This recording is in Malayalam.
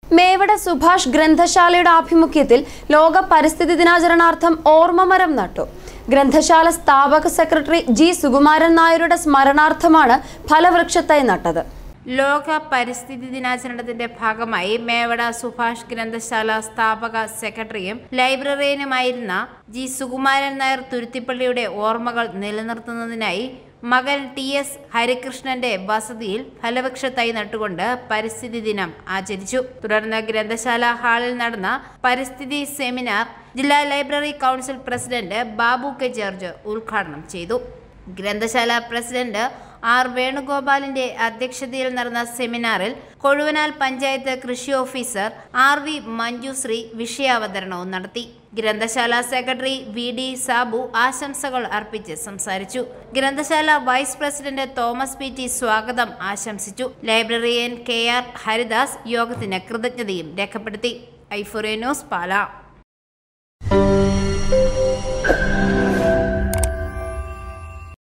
മേവട സുഭാഷ് ഗ്രന്ഥശാലയുടെ ആഭിമുഖ്യത്തിൽ ലോക പരിസ്ഥിതി ദിനാചരണാർത്ഥം ഓർമ്മമരം നട്ടു ഗ്രന്ഥശാല സ്ഥാപക സെക്രട്ടറി ജി സുകുമാരൻ നായരുടെ സ്മരണാർത്ഥമാണ് ഫലവൃക്ഷത്തൈ നട്ടത് ലോക പരിസ്ഥിതി ദിനാചരണത്തിന്റെ ഭാഗമായി മേവട സുഭാഷ് ഗ്രന്ഥശാല സ്ഥാപക സെക്രട്ടറിയും ലൈബ്രറിയനുമായിരുന്ന ജി സുകുമാരൻ നായർ തുരുത്തിപ്പള്ളിയുടെ ഓർമ്മകൾ നിലനിർത്തുന്നതിനായി മകൻ ടി എസ് ഹരികൃഷ്ണന്റെ വസതിയിൽ ഫലവൃക്ഷ തൈ നട്ടുകൊണ്ട് പരിസ്ഥിതി ദിനം ആചരിച്ചു തുടർന്ന് ഗ്രന്ഥശാല ഹാളിൽ നടന്ന പരിസ്ഥിതി സെമിനാർ ജില്ലാ library council president Babu K George ഉദ്ഘാടനം ചെയ്തു ഗ്രന്ഥശാല പ്രസിഡന്റ് ആർ വേണുഗോപാലിന്റെ അധ്യക്ഷതയിൽ നടന്ന സെമിനാറിൽ കൊഴുവനാൽ പഞ്ചായത്ത് കൃഷി ഓഫീസർ ആർ വി മഞ്ജുശ്രീ വിഷയാവതരണവും നടത്തി ഗ്രന്ഥശാല സെക്രട്ടറി വി ഡി സാബു ആശംസകൾ അർപ്പിച്ച് സംസാരിച്ചു ഗ്രന്ഥശാല vice president Thomas P T സ്വാഗതം ആശംസിച്ചു ലൈബ്രറിയൻ കെ ആർ ഹരിദാസ് യോഗത്തിന് കൃതജ്ഞതയും രേഖപ്പെടുത്തി ഐഫോറിയ ന്യൂസ് പാല